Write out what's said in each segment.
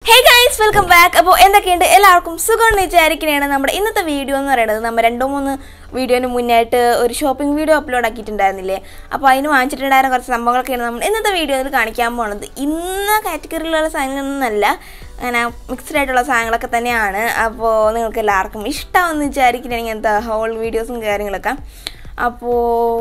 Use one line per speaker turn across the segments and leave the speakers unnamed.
hey guys welcome back അപ്പോൾ എന്തൊക്കെയുണ്ട് എല്ലാവർക്കും സുഖമെന്ന് വിചാരിക്കണേണ് നമ്മുടെ ഇന്നത്തെ വീഡിയോ എന്ന് പറയുന്നത് നമ്മൾ രണ്ടോ മൂന്ന് വീഡിയോന് മുന്നായിട്ട് ഒരു ഷോപ്പിംഗ് വീഡിയോ അപ്ലോഡ് ആക്കിയിട്ടുണ്ടായിരുന്നില്ലേ അപ്പോൾ അതിന് വാങ്ങിച്ചിട്ടുണ്ടായിരുന്ന കുറച്ച് സംഭവങ്ങളൊക്കെയാണ് നമ്മൾ ഇന്നത്തെ വീഡിയോയിൽ കാണിക്കാൻ പോകുന്നത് ഇന്ന കാറ്റഗറിയിലുള്ള സാധനങ്ങളൊന്നുമല്ല അങ്ങനെ മിക്സ്ഡ് ആയിട്ടുള്ള സാധനങ്ങളൊക്കെ തന്നെയാണ് അപ്പോൾ നിങ്ങൾക്ക് എല്ലാവർക്കും ഇഷ്ടമാണെന്ന് വിചാരിക്കണമെങ്കിൽ എന്താ ഹോൾ വീഡിയോസും കാര്യങ്ങളൊക്കെ അപ്പോൾ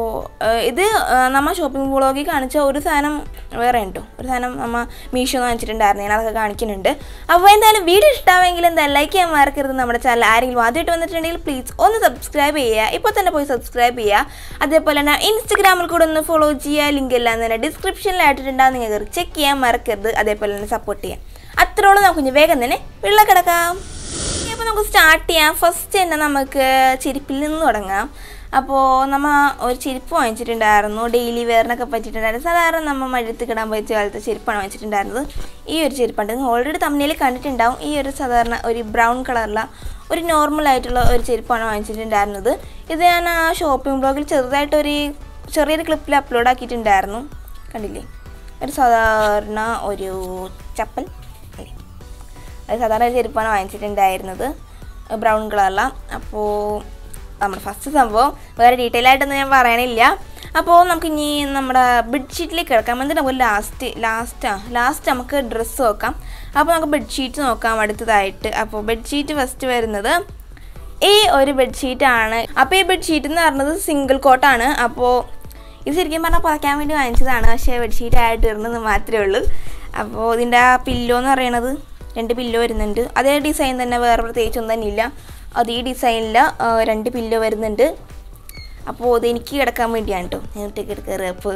ഇത് നമ്മൾ ഷോപ്പിംഗ് വ്ളോഗിൽ കാണിച്ച ഒരു സാധനം വേറെ ഉണ്ടോ ഒരു സാധനം നമ്മൾ മീഷോ വാങ്ങിച്ചിട്ടുണ്ടായിരുന്നു ഞാൻ അതൊക്കെ കാണിക്കുന്നുണ്ട് അപ്പോൾ എന്തായാലും വീഡിയോ ഇഷ്ടമാണെങ്കിൽ എന്താ ലൈക്ക് ചെയ്യാൻ മറക്കരുത് നമ്മുടെ ചാനൽ ആരെങ്കിലും ആദ്യമായിട്ട് വന്നിട്ടുണ്ടെങ്കിൽ പ്ലീസ് ഒന്ന് സബ്സ്ക്രൈബ് ചെയ്യുക ഇപ്പോൾ തന്നെ പോയി സബ്സ്ക്രൈബ് ചെയ്യുക അതേപോലെ തന്നെ ഇൻസ്റ്റഗ്രാമിൽ കൂടെ ഒന്ന് ഫോളോ ചെയ്യുക ലിങ്ക് എല്ലാം തന്നെ ഡിസ്ക്രിപ്ഷനിലായിട്ടുണ്ടാകും നിങ്ങൾക്ക് ചെക്ക് ചെയ്യാൻ മറക്കരുത് അതേപോലെ തന്നെ സപ്പോർട്ട് ചെയ്യാം അത്രോളം നമുക്ക് ഇനി വേഗം തന്നെ വെള്ളം കിടക്കാം അപ്പോൾ നമുക്ക് സ്റ്റാർട്ട് ചെയ്യാം ഫസ്റ്റ് തന്നെ നമുക്ക് ചെരുപ്പിൽ നിന്ന് തുടങ്ങാം അപ്പോൾ നമ്മൾ ഒരു ചെരുപ്പ് വാങ്ങിച്ചിട്ടുണ്ടായിരുന്നു ഡെയിലി വെയറിനൊക്കെ പറ്റിയിട്ടുണ്ടായിരുന്നു സാധാരണ നമ്മൾ മഴത്ത് കിടാൻ പറ്റിയ കാലത്തെ ചെരുപ്പാണ് വാങ്ങിച്ചിട്ടുണ്ടായിരുന്നത് ഈ ഒരു ചെരുപ്പുണ്ട് നിങ്ങൾ ഓൾറെഡി തമ്മിൽ കണ്ടിട്ടുണ്ടാവും ഈ ഒരു സാധാരണ ഒരു ബ്രൗൺ കളറുള്ള ഒരു നോർമൽ ആയിട്ടുള്ള ഒരു ചെരുപ്പാണ് വാങ്ങിച്ചിട്ടുണ്ടായിരുന്നത് ഇത് ഞാൻ ആ ഷോപ്പിംഗ് ബ്ലോഗിൽ ചെറുതായിട്ടൊരു ചെറിയൊരു ക്ലിപ്പിൽ അപ്ലോഡ് ആക്കിയിട്ടുണ്ടായിരുന്നു കണ്ടില്ലേ ഒരു സാധാരണ ഒരു ചപ്പൽ അല്ലേ അത് സാധാരണ ചെരുപ്പാണ് വാങ്ങിച്ചിട്ടുണ്ടായിരുന്നത് ബ്രൗൺ കളറില അപ്പോൾ നമ്മുടെ ഫസ്റ്റ് സംഭവം വേറെ ഡീറ്റെയിൽ ആയിട്ടൊന്നും ഞാൻ പറയണില്ല അപ്പോൾ നമുക്ക് ഇനി നമ്മുടെ ബെഡ്ഷീറ്റിലേക്ക് കിടക്കാം എന്നിട്ട് നമുക്ക് ലാസ്റ്റ് ലാസ്റ്റാ ലാസ്റ്റ് നമുക്ക് ഡ്രസ്സ് നോക്കാം അപ്പോൾ നമുക്ക് ബെഡ്ഷീറ്റ് നോക്കാം അടുത്തതായിട്ട് അപ്പോൾ ബെഡ്ഷീറ്റ് ഫസ്റ്റ് വരുന്നത് ഈ ഒരു ബെഡ്ഷീറ്റാണ് അപ്പോൾ ഈ ബെഡ്ഷീറ്റ് എന്ന് പറയുന്നത് സിംഗിൾ കോട്ടാണ് അപ്പോൾ ഇത് ശരിക്കും പറഞ്ഞാൽ പുറയ്ക്കാൻ വേണ്ടി വാങ്ങിച്ചതാണ് പക്ഷേ ബെഡ്ഷീറ്റ് ആയിട്ട് ഇടുന്നത് മാത്രമേ ഉള്ളൂ അപ്പോൾ ഇതിൻ്റെ ആ പില്ലോ എന്ന് പറയുന്നത് രണ്ട് പില്ലോ വരുന്നുണ്ട് അതേ ഡിസൈൻ തന്നെ വേറെ പ്രത്യേകിച്ചൊന്നും തന്നെ ഇല്ല അത് ഈ ഡിസൈനിൽ രണ്ട് പില്ലോ വരുന്നുണ്ട് അപ്പോൾ അത് എനിക്ക് കിടക്കാൻ വേണ്ടിയാണ് കേട്ടോ ഞാൻ ഒറ്റയ്ക്ക് എടുക്കാറ് അപ്പോൾ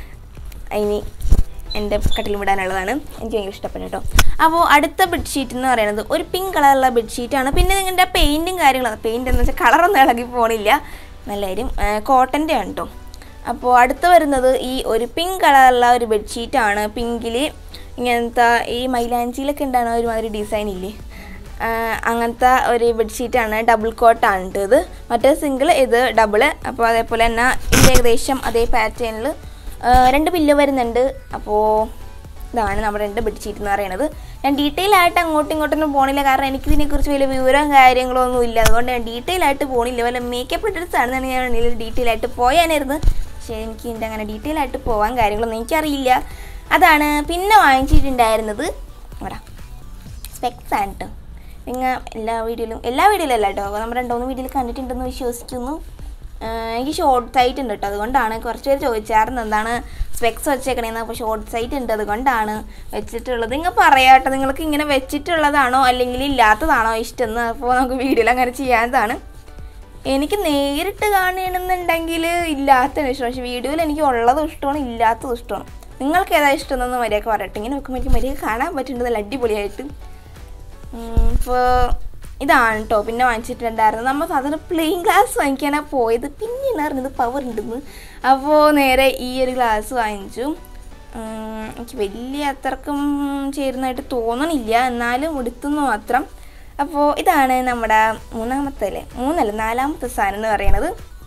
അതിന് എൻ്റെ കട്ടിൽ വിടാനുള്ളതാണ് എനിക്ക് ഭയങ്കര ഇഷ്ടപ്പെട്ടു കേട്ടോ അപ്പോൾ അടുത്ത ബെഡ്ഷീറ്റ് എന്ന് പറയുന്നത് ഒരു പിങ്ക് കളറുള്ള ബെഡ്ഷീറ്റാണ് പിന്നെ നിങ്ങളുടെ പെയിൻറ്റും കാര്യങ്ങളും പെയിൻറ്റ് എന്ന് വെച്ചാൽ കളറൊന്നും ഇളകി പോണില്ല നല്ല കാര്യം കോട്ടൻ്റെ ആണ് കേട്ടോ അപ്പോൾ അടുത്ത് വരുന്നത് ഈ ഒരു പിങ്ക് കളറുള്ള ഒരു ബെഡ്ഷീറ്റാണ് പിങ്കിൽ ഇങ്ങനത്തെ ഈ മൈലാഞ്ചിയിലൊക്കെ ഉണ്ടാകുന്ന ഒരുമാതിരി ഡിസൈൻ ഇല്ലേ അങ്ങനത്തെ ഒരു ബെഡ്ഷീറ്റാണ് ഡബിൾ കോട്ടാണ് ഇത് മറ്റേ സിംഗിൾ ഇത് ഡബിൾ അപ്പോൾ അതേപോലെ തന്നെ ഇത് ഏകദേശം അതേ പാറ്റേണിൽ രണ്ട് പില്ലോ വരുന്നുണ്ട് അപ്പോൾ ഇതാണ് നമ്മുടെ രണ്ട് ബെഡ്ഷീറ്റ് എന്ന് പറയുന്നത് ഞാൻ ഡീറ്റെയിൽ ആയിട്ട് അങ്ങോട്ടും ഇങ്ങോട്ടൊന്നും പോണില്ല കാരണം എനിക്ക് ഇതിനെക്കുറിച്ച് വലിയ വിവരവും കാര്യങ്ങളോ ഒന്നും ഇല്ല അതുകൊണ്ട് ഞാൻ ഡീറ്റെയിൽ ആയിട്ട് പോണില്ല വല്ല മേക്കപ്പ് ഡ്രസ് ആണെന്നാണ് ഞാൻ ഡീറ്റെയിൽ ആയിട്ട് പോയാനായിരുന്നു പക്ഷേ എനിക്ക് ഇതിൻ്റെ അങ്ങനെ ഡീറ്റെയിൽ ആയിട്ട് പോകാൻ കാര്യങ്ങളൊന്നും എനിക്കറിയില്ല അതാണ് പിന്നെ വാങ്ങിച്ചിട്ടുണ്ടായിരുന്നത് ഇവിടെ സ്പെക്സ് ആണ് കേട്ടോ നിങ്ങൾ എല്ലാ വീഡിയോയിലും എല്ലാ വീഡിയോയിലും അല്ല കേട്ടോ നമ്മൾ രണ്ടോന്ന് വീഡിയോയിൽ കണ്ടിട്ടുണ്ടെന്ന് വിശ്വസിക്കുന്നു എനിക്ക് ഷോർട്ട് സൈറ്റ് ഉണ്ട് കേട്ടോ അതുകൊണ്ടാണ് കുറച്ച് പേര് ചോദിച്ചായിരുന്നു എന്താണ് സ്പെക്സ് വെച്ചേക്കണേന്ന് അപ്പോൾ ഷോർട്ട് സൈറ്റ് ഉണ്ട് അതുകൊണ്ടാണ് വെച്ചിട്ടുള്ളത് നിങ്ങൾ പറയാട്ടോ നിങ്ങൾക്ക് ഇങ്ങനെ വെച്ചിട്ടുള്ളതാണോ അല്ലെങ്കിൽ ഇല്ലാത്തതാണോ ഇഷ്ടം എന്ന് അപ്പോൾ നമുക്ക് വീഡിയോയിൽ അങ്ങനെ ചെയ്യാവുന്നതാണ് എനിക്ക് നേരിട്ട് കാണണമെന്നുണ്ടെങ്കിൽ ഇല്ലാത്തതാണ് ഇഷ്ടം പക്ഷേ വീഡിയോയിൽ എനിക്ക് ഉള്ളതും ഇഷ്ടമാണ് ഇല്ലാത്തതും ഇഷ്ടമാണ് നിങ്ങൾക്ക് ഏതാ ഇഷ്ടം എന്നൊന്ന് മര്യാദക്ക് പറയട്ടെ ഇങ്ങനെ വെക്കുമ്പോൾ എനിക്ക് മര്യാദ കാണാൻ പറ്റുന്നത് നല്ല അടിപൊളിയായിട്ട് ഇപ്പോൾ ഇതാണ് കേട്ടോ പിന്നെ വാങ്ങിച്ചിട്ടുണ്ടായിരുന്നു നമ്മൾ സാധാരണ പ്ലെയിൻ ഗ്ലാസ് വാങ്ങിക്കാനാണ് പോയത് പിന്നെയാണ് അറിഞ്ഞത് പവർ ഉണ്ടെന്ന് അപ്പോൾ നേരെ ഈ ഒരു ഗ്ലാസ് വാങ്ങിച്ചു എനിക്ക് വലിയ അത്രക്കും ചേരുന്നതായിട്ട് തോന്നണില്ല എന്നാലും എടുത്തുനിന്ന് മാത്രം അപ്പോൾ ഇതാണ് നമ്മുടെ മൂന്നാമത്തെ അല്ലേ മൂന്നല്ല നാലാമത്തെ സാധനം എന്ന് പറയുന്നത്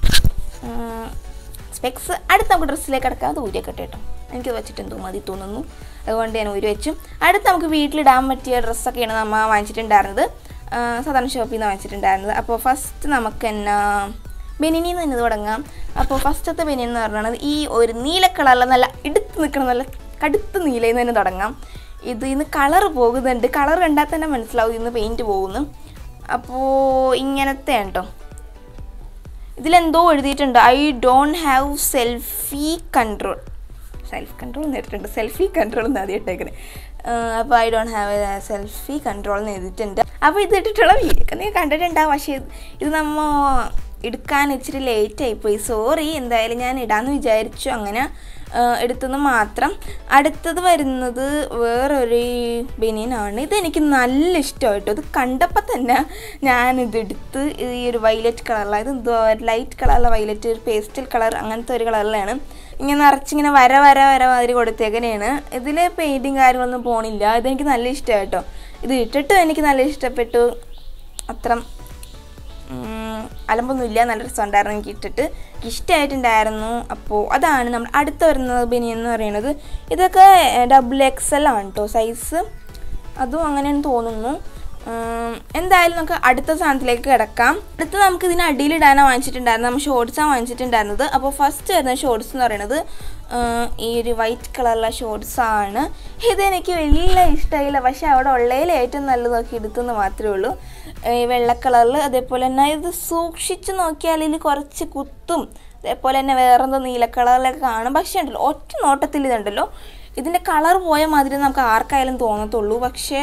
സ്പെക്സ് അടുത്ത നമുക്ക് ഡ്രസ്സിലേക്ക് കിടക്കാം അത് ഊരിയൊക്കെ കേട്ടോ എനിക്ക് വെച്ചിട്ട് എന്തോ മതി തോന്നുന്നു അതുകൊണ്ട് ഞാൻ ഊരി വെച്ചു അടുത്ത് നമുക്ക് വീട്ടിലിടാൻ പറ്റിയ ഡ്രസ്സൊക്കെയാണ് നമ്മൾ വാങ്ങിച്ചിട്ടുണ്ടായിരുന്നത് സാധാരണ ഷോപ്പിൽ നിന്ന് വാങ്ങിച്ചിട്ടുണ്ടായിരുന്നത് അപ്പോൾ ഫസ്റ്റ് നമുക്ക് എന്നാ ബെനിനിൽ നിന്ന് തന്നെ തുടങ്ങാം അപ്പോൾ ഫസ്റ്റത്തെ ബെനിയൻ എന്ന് പറയുന്നത് ഈ ഒരു നീല കളറിൽ നല്ല എടുത്ത് നിൽക്കണം നല്ല കടുത്ത നീലയിൽ നിന്ന് തന്നെ തുടങ്ങാം ഇത് ഇന്ന് കളർ പോകുന്നുണ്ട് കളർ കണ്ടാൽ തന്നെ മനസ്സിലാവും ഇന്ന് പെയിൻറ്റ് പോകുന്നു അപ്പോൾ ഇങ്ങനത്തെ കേട്ടോ ഇതിലെന്തോ എഴുതിയിട്ടുണ്ട് I don't have selfie control self control എന്ന് എഴുതിയിട്ടുണ്ട് സെൽഫി കൺട്രോൾ എന്ന് ആദ്യം ഇട്ടേക്കുന്നത് അപ്പോൾ I don't have selfie control എന്ന് എഴുതിയിട്ടുണ്ട് അപ്പോൾ ഇത് ഇട്ടിട്ടുള്ള വീഡിയോ ഒക്കെ നിങ്ങൾ കണ്ടിട്ടുണ്ടാവും പക്ഷേ ഇത് നമ്മ എടുക്കാൻ ഇച്ചിരി ലേറ്റ് ആയിപ്പോയി സോറി എന്തായാലും ഞാൻ ഇടാമെന്ന് വിചാരിച്ചു അങ്ങനെ എടുത്തെന്ന് മാത്രം അടുത്തത് വരുന്നത് വേറൊരു ബനിയനാണ് ഇതെനിക്ക് നല്ല ഇഷ്ടമായിട്ടോ ഇത് കണ്ടപ്പോൾ തന്നെ ഞാനിതെടുത്ത് ഈ ഒരു വൈലറ്റ് കളറിലാണ് ഇത് എന്തോ ലൈറ്റ് കളറുള്ള വൈലറ്റ് ഒരു പേസ്റ്റൽ കളർ അങ്ങനത്തെ ഒരു കളറിലാണ് ഇങ്ങനെ നിറച്ചിങ്ങനെ വര വര വര മാതിരി കൊടുത്തേക്കനെയാണ് ഇതിൽ പെയിൻറ്റിങ് കാര്യങ്ങളൊന്നും പോണില്ല ഇതെനിക്ക് നല്ല ഇഷ്ടമായിട്ടോ ഇത് ഇട്ടിട്ടും എനിക്ക് നല്ല ഇഷ്ടപ്പെട്ടു അത്ര അലമ്പൊന്നുമില്ല നല്ല രസമുണ്ടായിരുന്നു എനിക്ക് ഇട്ടിട്ട് എനിക്ക് ഇഷ്ടമായിട്ടുണ്ടായിരുന്നു അപ്പോൾ അതാണ് നമ്മൾ അടുത്ത് വരുന്നത് ബനിയൻ എന്ന് പറയുന്നത് ഇതൊക്കെ ഡബിൾ എക്സ് എൽ ആണ് കേട്ടോ സൈസ് അതും അങ്ങനെയാണ് തോന്നുന്നു ഉം, എന്തായാലും നമുക്ക് അടുത്ത സാധനത്തിലേക്ക് കിടക്കാം അടുത്ത് നമുക്ക് ഇതിന് അടിയിലിടാനാണ് വാങ്ങിച്ചിട്ടുണ്ടായിരുന്നത് നമ്മൾ ഷോർട്സാണ് വാങ്ങിച്ചിട്ടുണ്ടായിരുന്നത് അപ്പോൾ ഫസ്റ്റ് വരുന്ന ഷോർട്സ് എന്ന് പറയുന്നത് ഉം, ഈ ഒരു വൈറ്റ് കളറുള്ള ഷോർട്സ് ആണ് ഇതെനിക്ക് വലിയ ഇഷ്ടമായില്ല പക്ഷെ അവിടെ ഉള്ളതിൽ ഏറ്റവും നല്ലത് നോക്കി എടുത്തെന്ന് മാത്രമേ ഉള്ളൂ ഈ വെള്ള കളറിൽ അതേപോലെ തന്നെ ഇത് സൂക്ഷിച്ച് നോക്കിയാൽ ഇതിൽ കുറച്ച് കുത്തും അതേപോലെ തന്നെ വേറെന്തോ നീല കളറിലൊക്കെ കാണും പക്ഷേ ഉണ്ടല്ലോ ഒറ്റ നോട്ടത്തിൽ ഇതുണ്ടല്ലോ ഇതിൻ്റെ കളർ പോയ മാതിരി നമുക്ക് ആർക്കായാലും തോന്നത്തുള്ളൂ പക്ഷേ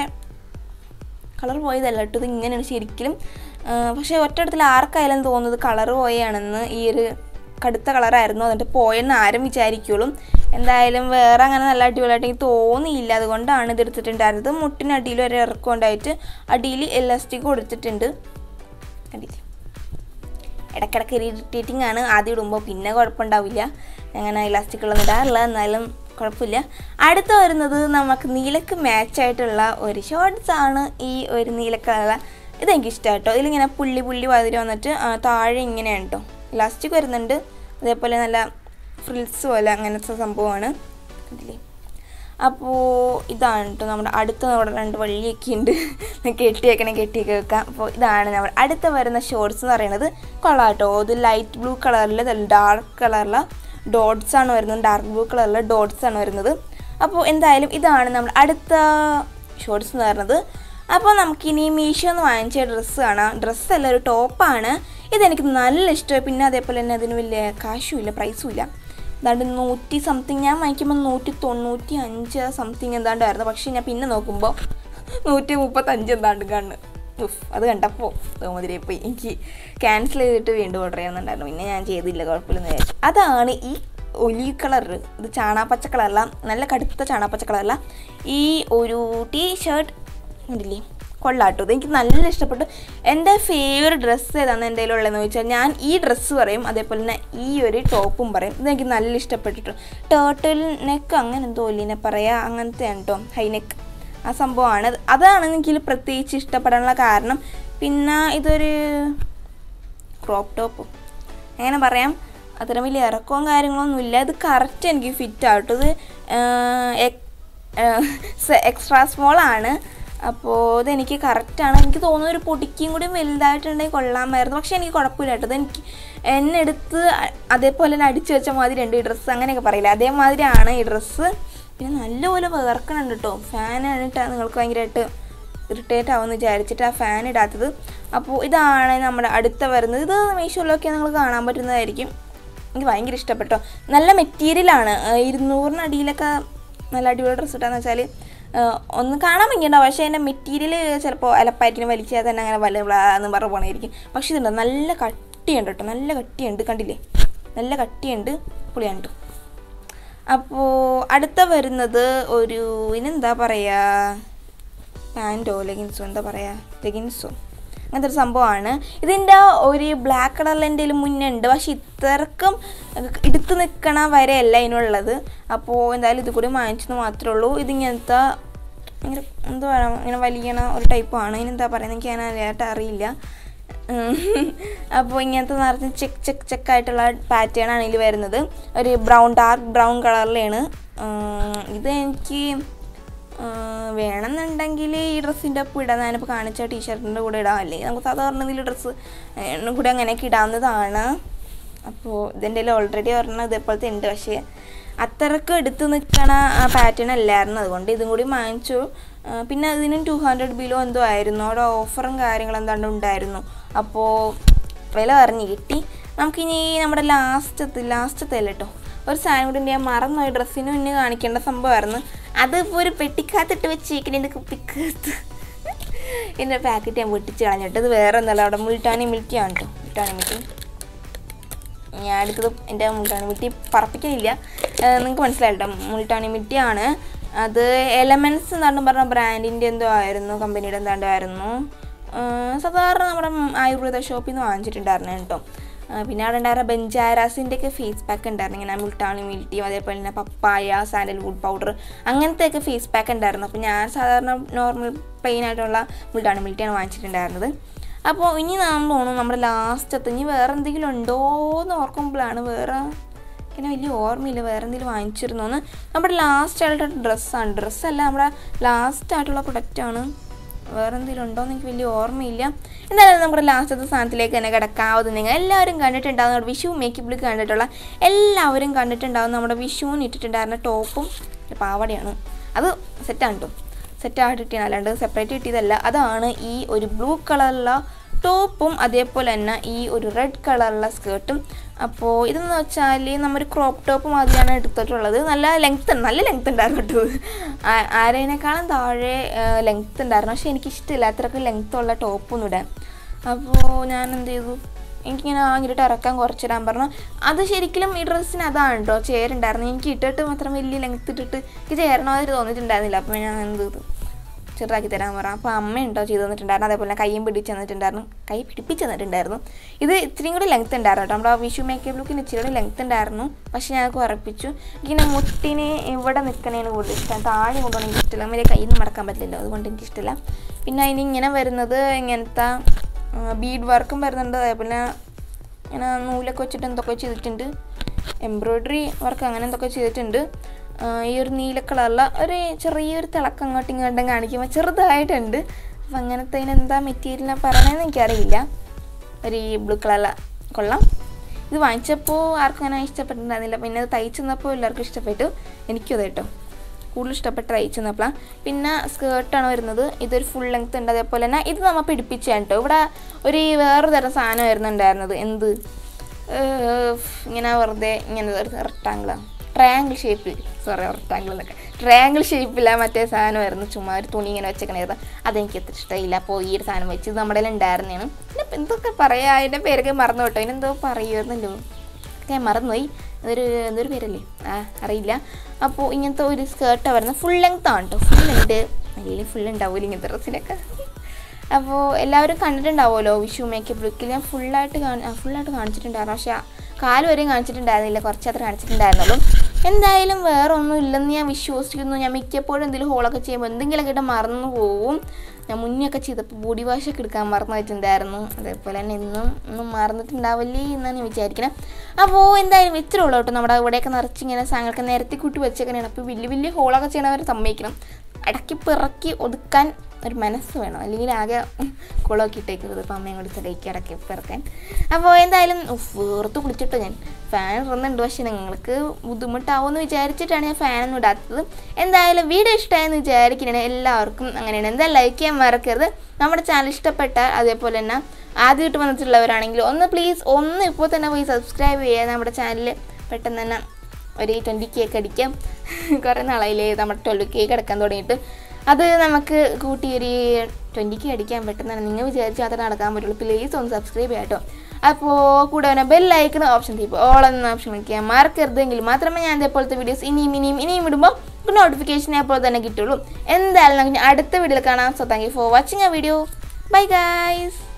കളർ പോയതല്ല കേട്ടോ ഇത് ഇങ്ങനെയാണ് ശരിക്കും ആ, പക്ഷേ ഒറ്റയിടത്തിൽ ആർക്കായാലും തോന്നുന്നത് കളർ പോയാണെന്ന് ഈ ഒരു കടുത്ത കളറായിരുന്നു എന്നിട്ട് പോയെന്ന് ആരും വിചാരിക്കുള്ളൂ എന്തായാലും വേറെ അങ്ങനെ നല്ല അടിപൊളിയായിട്ട് എനിക്ക് തോന്നിയില്ല അതുകൊണ്ടാണ് ഇത് എടുത്തിട്ടുണ്ടായിരുന്നത് മുട്ടിനടിയിൽ ഒരു ഇറക്കം ഉണ്ടായിട്ട് അടിയിൽ എലാസ്റ്റിക് കൊടുത്തിട്ടുണ്ട് കണ്ടില്ലേ ഇടയ്ക്കിടയ്ക്ക് ഇറിറ്റേറ്റിംഗ് ആണ് ആദ്യം ഇടുമ്പോൾ പിന്നെ കുഴപ്പമുണ്ടാവില്ല അങ്ങനെ ഇലാസ്റ്റിക്കുകളൊന്നും ഇടാറില്ല എന്നാലും കുഴപ്പമില്ല അടുത്ത വരുന്നത് നമുക്ക് നീലക്ക് മാച്ചായിട്ടുള്ള ഒരു ഷോർട്സ് ആണ് ഈ ഒരു നീലക്കള ഇതെനിക്ക് ഇഷ്ടമാണ് കേട്ടോ ഇതിലിങ്ങനെ പുള്ളി പുള്ളി വാതിരി വന്നിട്ട് ആ, താഴെ ഇങ്ങനെയാണ് കേട്ടോ ഇലാസ്റ്റിക് വരുന്നുണ്ട് അതേപോലെ നല്ല ഫ്രിൽസ് പോലെ അങ്ങനത്തെ സംഭവമാണ് കണ്ടില്ലേ അപ്പോൾ ഇതാണ് കേട്ടോ നമ്മുടെ അടുത്ത നമ്മുടെ രണ്ട് വള്ളിയൊക്കെ ഉണ്ട് കെട്ടിയേക്കണേ കെട്ടിയൊക്കെ വെക്കാം അപ്പോൾ ഇതാണ് നമ്മുടെ അടുത്ത വരുന്ന ഷോർട്സ് എന്ന് പറയുന്നത് കൊള്ളാം കേട്ടോ ഇത് ലൈറ്റ് ബ്ലൂ കളറിൽ ഡാർക്ക് കളറിലെ ഡോട്ട്സ് ആണ് വരുന്നത് ഡാർക്ക് ബ്ലൂ കളറിലെ ഡോട്ട്സ് ആണ് വരുന്നത് അപ്പോൾ എന്തായാലും ഇതാണ് നമ്മുടെ അടുത്ത ഷോർട്സ് എന്ന് പറയുന്നത് അപ്പോൾ നമുക്കിനി മീഷോ എന്ന് വാങ്ങിച്ച ഡ്രസ്സ് കാണാം ഡ്രസ്സല്ല ഒരു ടോപ്പാണ് ഇതെനിക്ക് നല്ല ഇഷ്ടമായി പിന്നെ അതേപോലെ തന്നെ അതിന് വലിയ കാശും ഇല്ല പ്രൈസും ഇല്ല എന്താണ്ട് നൂറ്റി സംതിങ് ഞാൻ വാങ്ങിക്കുമ്പോൾ നൂറ്റി തൊണ്ണൂറ്റി അഞ്ച് സംതിങ് എന്താണ്ടായിരുന്നു പക്ഷേ ഞാൻ പിന്നെ നോക്കുമ്പോൾ നൂറ്റി മുപ്പത്തഞ്ച് എന്താണ്ട് കണ്ണ് ഉഫ് അത് കണ്ടപ്പോൾ തോമതിരെ പോയി എനിക്ക് ക്യാൻസൽ ചെയ്തിട്ട് വീണ്ടും ഓർഡർ ചെയ്യുന്നുണ്ടായിരുന്നു പിന്നെ ഞാൻ ചെയ്തില്ല കുഴപ്പമില്ലെന്ന് വിചാരിച്ചു അതാണ് ഈ ഒലീവ് കളർ ഇത് ചാണാപ്പച്ച കളറല്ല നല്ല കടുത്ത ചാണാപ്പച്ച കളറല്ല ഈ ഒരു ടീ ഷർട്ട് കണ്ടില്ലേ കൊള്ളാട്ടോ ഇത് എനിക്ക് നല്ല ഇഷ്ടപ്പെട്ടു എൻ്റെ ഫേവററ്റ് ഡ്രസ്സ് ഏതാണെന്ന് എൻ്റെ കയ്യിലുള്ളതെന്ന് ചോദിച്ചാൽ ഞാൻ ഈ ഡ്രസ്സ് പറയും അതേപോലെ തന്നെ ഈ ഒരു ടോപ്പും പറയും ഇതെനിക്ക് നല്ല ഇഷ്ടപ്പെട്ടിട്ടു ടേർട്ടിൽ നെക്ക് അങ്ങനെ എന്തോ ഇല്ലിനെ പറയാ അങ്ങനത്തെയാണ് കേട്ടോ ഹൈനെക്ക് ആ സംഭവമാണ് അതാണ് എനിക്ക് പ്രത്യേകിച്ച് ഇഷ്ടപ്പെടാനുള്ള കാരണം പിന്നെ ഇതൊരു ക്രോപ്പ് ടോപ്പ് എങ്ങനെ പറയാം അത്ര വലിയ ഇറക്കവും കാര്യങ്ങളൊന്നും ഇല്ല ഇത് കറക്റ്റ് എനിക്ക് ഫിറ്റ് ആട്ടോ ഇത് എക്സ്ട്രാ സ്മോൾ ആണ് അപ്പോൾ ഇതെനിക്ക് കറക്റ്റാണ് എനിക്ക് തോന്നുന്നു ഒരു പൊടിക്കും കൂടി വലുതായിട്ടുണ്ടെങ്കിൽ കൊള്ളാമായിരുന്നു പക്ഷേ എനിക്ക് കുഴപ്പമില്ല കേട്ടോ ഇതെനിക്ക് എന്നെ എടുത്ത് അ- അതേപോലെ തന്നെ അടിച്ചു വെച്ച മാതിരി ഉണ്ട് ഈ ഡ്രസ്സ് അങ്ങനെയൊക്കെ പറയില്ല അതേമാതിരിയാണ് ഈ ഡ്രസ്സ് പിന്നെ നല്ലപോലെ വേർക്കണുണ്ട് കേട്ടോ ഫാനാണ് ഇട്ടാൽ നിങ്ങൾക്ക് ഭയങ്കരമായിട്ട് ഇറിറ്റേറ്റ് ആവുമെന്ന് വിചാരിച്ചിട്ട് ആ ഫാൻ ഇടാത്തത് അപ്പോൾ ഇതാണ് നമ്മുടെ അടുത്ത വരുന്നത് ഇത് മീഷോയിലൊക്കെ നിങ്ങൾ കാണാൻ പറ്റുന്നതായിരിക്കും എനിക്ക് ഭയങ്കര ഇഷ്ടപ്പെട്ടോ നല്ല മെറ്റീരിയലാണ് ഇരുന്നൂറിന് അടിയിലൊക്കെ നല്ല അടിപൊളി ഡ്രസ്സ് ഇട്ടാന്ന് വെച്ചാൽ ഒന്ന് കാണാൻ ഭംഗിയുണ്ടാവും പക്ഷേ അതിൻ്റെ മെറ്റീരിയൽ ചിലപ്പോൾ അലപ്പാറ്റിന് വലിച്ചാൽ തന്നെ അങ്ങനെ വല്ല എന്ന് പറഞ്ഞ പോണായിരിക്കും പക്ഷേ ഇതുണ്ട് നല്ല കട്ടിയുണ്ട് കേട്ടോ നല്ല കട്ടിയുണ്ട് കണ്ടില്ലേ നല്ല കട്ടിയുണ്ട് പൊളിയാണ് കേട്ടോ അപ്പോൾ അടുത്ത വരുന്നത് ഒരു ഇതിനെന്താ പറയുക പാൻറ്റോ ലെഗിൻസോ എന്താ പറയുക ലെഗിൻസോ അങ്ങനത്തെ ഒരു സംഭവമാണ് ഇതിൻ്റെ ഒരു ബ്ലാക്ക് കളറിൽ എൻ്റെ മുന്നേ ഉണ്ട് പക്ഷെ ഇത്രക്കും എടുത്ത് നിൽക്കണ വരെയല്ല ഇതിനുള്ളത് അപ്പോൾ എന്തായാലും ഇത് കൂടി വാങ്ങിച്ചെന്ന് മാത്രമേ ഉള്ളൂ ഇതിങ്ങനത്തെ ഇങ്ങനെ എന്താ പറയുക ഇങ്ങനെ വലിയണ ഒരു ടൈപ്പാണ് ഇതിനെന്താ പറയുന്നത് എനിക്ക് അതിനായിട്ട് അറിയില്ല അപ്പോൾ ഇങ്ങനത്തെ നിറച്ച് ചെക്ക് ചെക്ക് ചെക്ക് ആയിട്ടുള്ള പാറ്റേൺ ആണ് ഇതിൽ വരുന്നത് ഒരു ബ്രൗൺ ഡാർക്ക് ബ്രൗൺ കളറിലാണ് ഇത് എനിക്ക് ആ, വേണമെന്നുണ്ടെങ്കിൽ ഈ ഡ്രസ്സിൻ്റെ ഒപ്പം ഇടാം ഞാനിപ്പോൾ കാണിച്ച ടീഷർട്ടിൻ്റെ കൂടെ ഇടാം അല്ലെങ്കിൽ നമുക്ക് സാധാരണ ഇതിൽ ഡ്രസ്സ് കൂടെ അങ്ങനെയൊക്കെ ഇടാവുന്നതാണ് അപ്പോൾ ഇതിൻ്റെ ഓൾറെഡി ഒരെണ്ണം ഇതേപോലത്തെ ഉണ്ട് പക്ഷേ അത്രക്ക് എടുത്ത് നിൽക്കണ പാറ്റേൺ അല്ലായിരുന്നു അതുകൊണ്ട് ഇതും കൂടി വാങ്ങിച്ചു ആ, പിന്നെ അതിനും ടു ഹൺഡ്രഡ് ബിലോ എന്തോ ആയിരുന്നു അവിടെ ഓഫറും കാര്യങ്ങളും എന്താണ്ട് ഉണ്ടായിരുന്നു അപ്പോൾ വില പറഞ്ഞ് കിട്ടി നമുക്കിനി നമ്മുടെ ലാസ്റ്റത്തെ ലാസ്റ്റത്തെ അല്ല കേട്ടോ ഒരു സാധനം കൂടി ഞാൻ മറന്നു ഡ്രസ്സിന് മുന്നേ കാണിക്കേണ്ട സംഭവമായിരുന്നു അത് ഇപ്പോൾ ഒരു പെട്ടിക്കകത്തിട്ട് വെച്ചേക്കിൻ്റെ കുപ്പിക്കകത്ത് എൻ്റെ പാക്കറ്റ് ഞാൻ പൊട്ടിച്ച് കളഞ്ഞിട്ട് ഇത് വേറെ ഒന്നല്ല അവിടെ മുൾട്ടാനി മിൽറ്റിയാണ് കേട്ടോ മുൾട്ടാനി മിൽറ്റി ഞാൻ എടുത്തത് എൻ്റെ മുൾട്ടാണി മിട്ടി പറപ്പിക്കുന്നില്ല നിങ്ങൾക്ക് മനസ്സിലായിട്ടോ മുൾട്ടാണി മിട്ടിയാണ് അത് എലമെൻസ് എന്താണ്ട് പറഞ്ഞ ബ്രാൻഡിൻ്റെ എന്തോ ആയിരുന്നു കമ്പനിയുടെ എന്താണ്ടോ ആയിരുന്നു ഏഹ് സാധാരണ നമ്മുടെ ആയുർവേദ ഷോപ്പിൽ നിന്ന് വാങ്ങിച്ചിട്ടുണ്ടായിരുന്നു കേട്ടോ ആ, പിന്നെ അവിടെ ഉണ്ടായിരുന്ന ബെഞ്ചാരാസിൻ്റെ ഒക്കെ ഫേസ് പാക്ക് ഉണ്ടായിരുന്നു ഇങ്ങനെ മുൾട്ടാണി മിൽറ്റിയും അതേപോലെ തന്നെ പപ്പായ സാൻഡൽവുഡ് പൗഡർ അങ്ങനത്തെയൊക്കെ ഫേസ് പാക്ക് ഉണ്ടായിരുന്നു അപ്പോൾ ഞാൻ സാധാരണ നോർമൽ പ്ലെയിൻ ആയിട്ടുള്ള മുൾട്ടാണി മിൽറ്റിയാണ് വാങ്ങിച്ചിട്ടുണ്ടായിരുന്നത് അപ്പോൾ ഇനി നാം തോന്നുന്നു നമ്മുടെ ലാസ്റ്റത്തെ ഇനി വേറെ എന്തെങ്കിലും ഉണ്ടോ എന്ന് ഓർക്കുമ്പോഴാണ് വേറെ പിന്നെ വലിയ ഓർമ്മയില്ല വേറെ എന്തെങ്കിലും വാങ്ങിച്ചിരുന്നോന്ന് നമ്മുടെ ലാസ്റ്റ് ആയിട്ടുള്ള ഡ്രസ്സാണ് ഡ്രസ്സല്ല നമ്മുടെ ലാസ്റ്റ് ആയിട്ടുള്ള പ്രൊഡക്റ്റാണ് വേറെ എന്തെങ്കിലും ഉണ്ടോ എന്ന് എനിക്ക് വലിയ ഓർമ്മയില്ല എന്തായാലും നമ്മുടെ ലാസ്റ്റത്തെ സാധനത്തിലേക്ക് തന്നെ കിടക്കാവത് നിങ്ങൾ എല്ലാവരും കണ്ടിട്ടുണ്ടാവും നമ്മുടെ വിഷു മേക്കപ്പിൽ കണ്ടിട്ടുള്ള എല്ലാവരും കണ്ടിട്ടുണ്ടാവും നമ്മുടെ വിഷുവിന് ഇട്ടിട്ടുണ്ടായിരുന്ന ടോപ്പും പാവടയാണ് അത് സെറ്റാണ് കേട്ടോ സെറ്റായിട്ട് കിട്ടിയാണ് അല്ലാണ്ട് സെപ്പറേറ്റ് കിട്ടിയതല്ല അതാണ് ഈ ഒരു ബ്ലൂ കളറുള്ള ടോപ്പും അതേപോലെ തന്നെ ഈ ഒരു റെഡ് കളറുള്ള സ്കേർട്ടും അപ്പോൾ ഇതെന്ന് വെച്ചാൽ നമ്മൊരു ക്രോപ്പ് ടോപ്പ് മാതിരിയാണ് എടുത്തിട്ടുള്ളത് നല്ല ലെങ്ത് നല്ല ലെങ്ത് ഉണ്ടായിരുന്നു കേട്ടോ ആ- ആരേനേക്കാളും താഴെ ലെങ്ത് ഉണ്ടായിരുന്നു പക്ഷേ എനിക്കിഷ്ടമില്ല അത്രയ്ക്ക് ലെങ്ത് ഉള്ള ടോപ്പൊന്നും ഇടാൻ അപ്പോൾ ഞാൻ എന്ത് ചെയ്തു എനിക്കിങ്ങനെ അങ്ങോട്ട് ഇറക്കാൻ കുറച്ചിടാൻ പറഞ്ഞു അത് ശരിക്കും ഈ ഡ്രസ്സിന് അതാണ് കേട്ടോ ചേരുണ്ടായിരുന്നു എനിക്ക് ഇട്ടിട്ട് മാത്രം വലിയ ലെങ്ത് ഇട്ടിട്ട് എനിക്ക് ചേരണമാതിരി തോന്നിയിട്ടുണ്ടായിരുന്നില്ല അപ്പോൾ ഞാൻ എന്ത് ചെയ്തു ചെറുതാക്കി തരാൻ പറഞ്ഞു അപ്പോൾ അമ്മ ഉണ്ടോ ചെയ്ത് തന്നിട്ടുണ്ടായിരുന്നു അതേപോലെ കയ്യും പിടിച്ച് തന്നിട്ടുണ്ടായിരുന്നു കൈ പിടിപ്പിച്ച് തന്നിട്ടുണ്ടായിരുന്നു ഇത് ഇത്രയും കൂടി ലെങ്ത് ഉണ്ടായിരുന്നു കേട്ടോ നമ്മുടെ വിഷു മേക്കപ്പ് ലുക്കിന് ഇച്ചിരി കൂടി ലെങ്ത് ഉണ്ടായിരുന്നു പക്ഷെ ഞാൻ അത് കുറപ്പിച്ചു ഇങ്ങനെ മുട്ടിന് ഇവിടെ നിൽക്കണേന് കൂടുതൽ ഇഷ്ടം താഴെ കൊണ്ടുപോകണം എനിക്ക് ഇഷ്ടമില്ല അമ്മ കയ്യിൽ നിന്ന് മടക്കാൻ പറ്റില്ലല്ലോ അതുകൊണ്ട് എനിക്ക് ഇഷ്ടമില്ല പിന്നെ അതിന് ഇങ്ങനെ വരുന്നത് ഇങ്ങനത്തെ ബീഡ് വർക്കും വരുന്നുണ്ട് അതേപോലെ ഇങ്ങനെ നൂലൊക്കെ വെച്ചിട്ട് എന്തൊക്കെ ചെയ്തിട്ടുണ്ട് എംബ്രോയ്ഡറി വർക്ക് അങ്ങനെ എന്തൊക്കെ ചെയ്തിട്ടുണ്ട് ആ, ഈ ഒരു നീല കളറുള്ള ഒരു ചെറിയൊരു തിളക്കം അങ്ങോട്ടും ഇങ്ങോട്ടും കാണിക്കുമ്പോൾ ചെറുതായിട്ടുണ്ട് അപ്പം അങ്ങനത്തെ അതിന് എന്താ മെറ്റീരിയൽ പറയണമെന്ന് എനിക്കറിയില്ല ഒരു ബ്ലൂ കളറില കൊള്ളാം ഇത് വാങ്ങിച്ചപ്പോൾ ആർക്കും അങ്ങനെ ഇഷ്ടപ്പെട്ടിട്ടുണ്ടായിരുന്നില്ല പിന്നെ അത് തയ്ച്ചു തന്നപ്പോൾ എല്ലാവർക്കും ഇഷ്ടപ്പെട്ടു എനിക്കും അത് കേട്ടോ കൂടുതൽ ഇഷ്ടപ്പെട്ട തയ്ച്ചു തന്നപ്പോഴാണ് പിന്നെ സ്കേർട്ടാണ് വരുന്നത് ഇതൊരു ഫുൾ ലെങ്ത് ഉണ്ട് അതേപോലെ തന്നെ ഇത് നമ്മൾ പിടിപ്പിച്ചാണ് കേട്ടോ ഇവിടെ ഒരു വേറെ തരം സാധനം വരുന്നുണ്ടായിരുന്നത് എന്ത് ഏഹ്, ഇങ്ങനെ വെറുതെ ഇങ്ങനെ റെക്ടാങ്കിളാണ് ട്രയാങ്കിൾ ഷേപ്പ് സോറി റെക്ടാങ്കിൾ എന്നൊക്കെ ട്രയാങ്കിൾ ഷേപ്പില്ല മറ്റേ സാധനം വരുന്നു ചുമ്മാ ഒരു തുണി ഇങ്ങനെ വെച്ചേക്കണായിരുന്നു അതെനിക്ക് അത്ര ഇഷ്ടമില്ല അപ്പോൾ ഈ ഒരു സാധനം വെച്ച് ഇത് നമ്മുടെ കയ്യിൽ ഉണ്ടായിരുന്നതാണ് പിന്നെ ഇപ്പം എന്തൊക്കെ പറയാ അതിൻ്റെ പേരൊക്കെ മറന്നു കേട്ടോ അതിനെന്തോ പറയുമായിരുന്നല്ലോ ഞാൻ മറന്നുപോയി അതൊരു എന്തൊരു പേരല്ലേ ആ അറിയില്ല അപ്പോൾ ഇങ്ങനത്തെ ഒരു സ്കേർട്ടാണ് വരുന്നത് ഫുൾ ലെങ്ത് ആണ് കേട്ടോ ഫുൾ ലെങ്ത് അല്ലെങ്കിൽ ഫുൾ ഉണ്ടാവില്ല ഇങ്ങനത്തെ ഡ്രസ്സിനൊക്കെ അപ്പോൾ എല്ലാവരും കണ്ടിട്ടുണ്ടാവുമല്ലോ വിഷു മേക്കപ്പ് ലുക്കിൽ ഞാൻ ഫുള്ളായിട്ട് കാണി ഫുള്ളായിട്ട് കാണിച്ചിട്ടുണ്ടായിരുന്നു പക്ഷേ ആ കാല് വരെയും കാണിച്ചിട്ടുണ്ടായിരുന്നില്ല കുറച്ചത്ര കാണിച്ചിട്ടുണ്ടായിരുന്നുള്ളൂ എന്തായാലും വേറെ ഒന്നും ഇല്ലെന്ന് ഞാൻ വിശ്വസിക്കുന്നു ഞാൻ മിക്കപ്പോഴും എന്തെങ്കിലും ഹോളൊക്കെ ചെയ്യുമ്പോൾ എന്തെങ്കിലുമൊക്കെ ഇട്ട് മറന്നു പോവും ഞാൻ മുന്നൊക്കെ ചെയ്തപ്പോൾ ബോഡി വാഷ് ഒക്കെ എടുക്കാൻ മറന്നു വെച്ചിട്ടുണ്ടായിരുന്നു അതേപോലെ തന്നെ ഇന്നും ഒന്നും മറന്നിട്ടുണ്ടാവില്ലേ എന്നാണ് ഞാൻ വിചാരിക്കുന്നത് അപ്പോൾ എന്തായാലും ഇത്ര ഉള്ളൂ കേട്ടോ നമ്മുടെ ഇവിടെയൊക്കെ നിറച്ചിങ്ങനെ സാധനങ്ങളൊക്കെ നിരത്തി കൂട്ടി വെച്ചേക്കണേണ് അപ്പോൾ വലിയ വലിയ ഹോളൊക്കെ ചെയ്യണവർ സമ്മതിക്കണം ഇടയ്ക്ക് പിറക്കി ഒതുക്കാൻ ഒരു മനസ്സ് വേണം അല്ലെങ്കിൽ ആകെ കുളമൊക്കെ ഇട്ടേക്കുന്നത് ഇപ്പം അമ്മയും കൂടി തലയ്ക്ക് ഇടയ്ക്ക് പിറക്കാൻ അപ്പോൾ എന്തായാലും ഉഫ്, വേർത്ത് കുളിച്ചിട്ടോ ഞാൻ ഫാൻ ഇടുന്നുണ്ട് പക്ഷേ നിങ്ങൾക്ക് ബുദ്ധിമുട്ടാവുമെന്ന് വിചാരിച്ചിട്ടാണ് ഞാൻ ഫാനൊന്നും ഇടാത്തത് എന്തായാലും വീഡിയോ ഇഷ്ടമായെന്ന് വിചാരിക്കുന്നതാണ് എല്ലാവർക്കും അങ്ങനെയാണ് എന്തായാലും ലൈക്ക് ചെയ്യാൻ മറക്കരുത് നമ്മുടെ ചാനൽ ഇഷ്ടപ്പെട്ടാൽ അതേപോലെ തന്നെ ആദ്യമായിട്ട് വന്നിട്ടുള്ളവരാണെങ്കിൽ ഒന്ന് പ്ലീസ് ഒന്ന് ഇപ്പോൾ തന്നെ പോയി സബ്സ്ക്രൈബ് ചെയ്യുക നമ്മുടെ ചാനൽ പെട്ടെന്ന് തന്നെ ഒരു ട്വൻറ്റി കേക്ക് അടിക്കാം കുറേ നാളായില്ലേ നമ്മുടെ ട്വൽവ് കേക്ക് അടക്കാൻ തുടങ്ങിയിട്ട് അത് നമുക്ക് കൂട്ടി ഒരു ട്വൻറ്റി കെ അടിക്കാൻ പെട്ടെന്ന് തന്നെ നിങ്ങൾ വിചാരിച്ചാൽ മാത്രമേ നടക്കാൻ പറ്റുള്ളൂ പ്ലീസ് ഒന്ന് സബ്സ്ക്രൈബ് ചെയ്യാം കേട്ടോ അപ്പോൾ കൂടെ തന്നെ ബെല്ലൈക്കുന്ന ഓപ്ഷൻ തീപ്പ് ഓൾ എന്ന ഓപ്ഷൻ ക്ലിക്ക് മറക്കരുതെങ്കിൽ മാത്രമേ ഞാൻ ഇതേപോലത്തെ വീഡിയോസ് ഇനിയും ഇനിയും ഇനിയും ഇടുമ്പോൾ നോട്ടിഫിക്കേഷൻ അപ്പോൾ തന്നെ കിട്ടുള്ളൂ എന്തായാലും നമുക്ക് അടുത്ത വീഡിയോയിൽ കാണാം so thank you for watching ആ വീഡിയോ ബൈ ഗൈസ്